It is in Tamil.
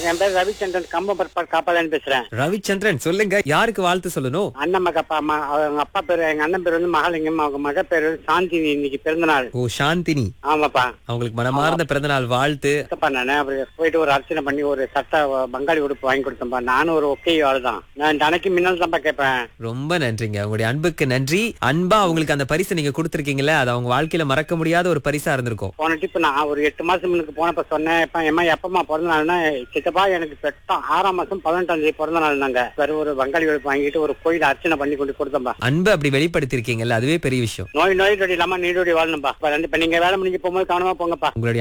என் பேர் ரவிச்சந்திரன் கம்பம் பற்பாடு காப்பாளன் பேசுறேன் ரவிச்சந்திரன் சொல்லுங்க யாருக்கு வாழ்த்து சொல்லணும் அண்ணன் மக அப்பா அம்மா அவங்க அப்பா பேரு எங்க அண்ணன் பேர் வந்து மகாலிங்கம் அவங்க மக பேரு வந்து சாந்தினி இன்னைக்கு பிறந்த நாள் ஓ சாந்தினி ஆமாப்பா அவங்களுக்கு மனமார்ந்த பிறந்தநாள் வாழ்த்து அப்பா நானு அப்புறம் போயிட்டு ஒரு அர்ச்சனை பண்ணி ஒரு சட்டை பங்காளி உடுப்பு வாங்கி கொடுத்தேன்ப்பா நானும் ஒரு ஒக்கே ஆள் தான் நான் இந்த அன்னைக்கு முன்னால் தான்ப்பா கேட்பேன் ரொம்ப நன்றிங்க உங்களுடைய அன்புக்கு நன்றி அன்பா அவங்களுக்கு அந்த பரிசு நீங்க கொடுத்திருக்கீங்கல்ல அது அவங்க வாழ்க்கையில மறக்க முடியாத ஒரு பரிசா இருந்திருக்கும் போன டிப் நான் ஒரு எட்டு மாசம் முன்னுக்கு போனப்ப சொன்னேன் எப்ப எம்மா எப்பமா பிறந்த நாள்னா சித்தப்பா எனக்கு பெட்டம் ஆறாம் மாசம் பதினெட்டாம் தேதி பிறந்த நாள் நாங்க வேற ஒரு பங்காளி உடுப்பு வாங்கிட்டு ஒரு கோயில் அர்ச்சனை பண்ணி கொண்டு கொடுத்தோம்பா அன்பு அப்படி வெளிப்படுத்திருக்கீங்கல்ல அதுவே பெரிய விஷயம் நோய் நோய் நொடி இல்லாம நீடோடி வாழணும்பா இப்ப ரெண்டு- இப்ப நீங்க வேலை முடிஞ்சு போகும்போது கவனமா போங்கப்பா உங்களுடைய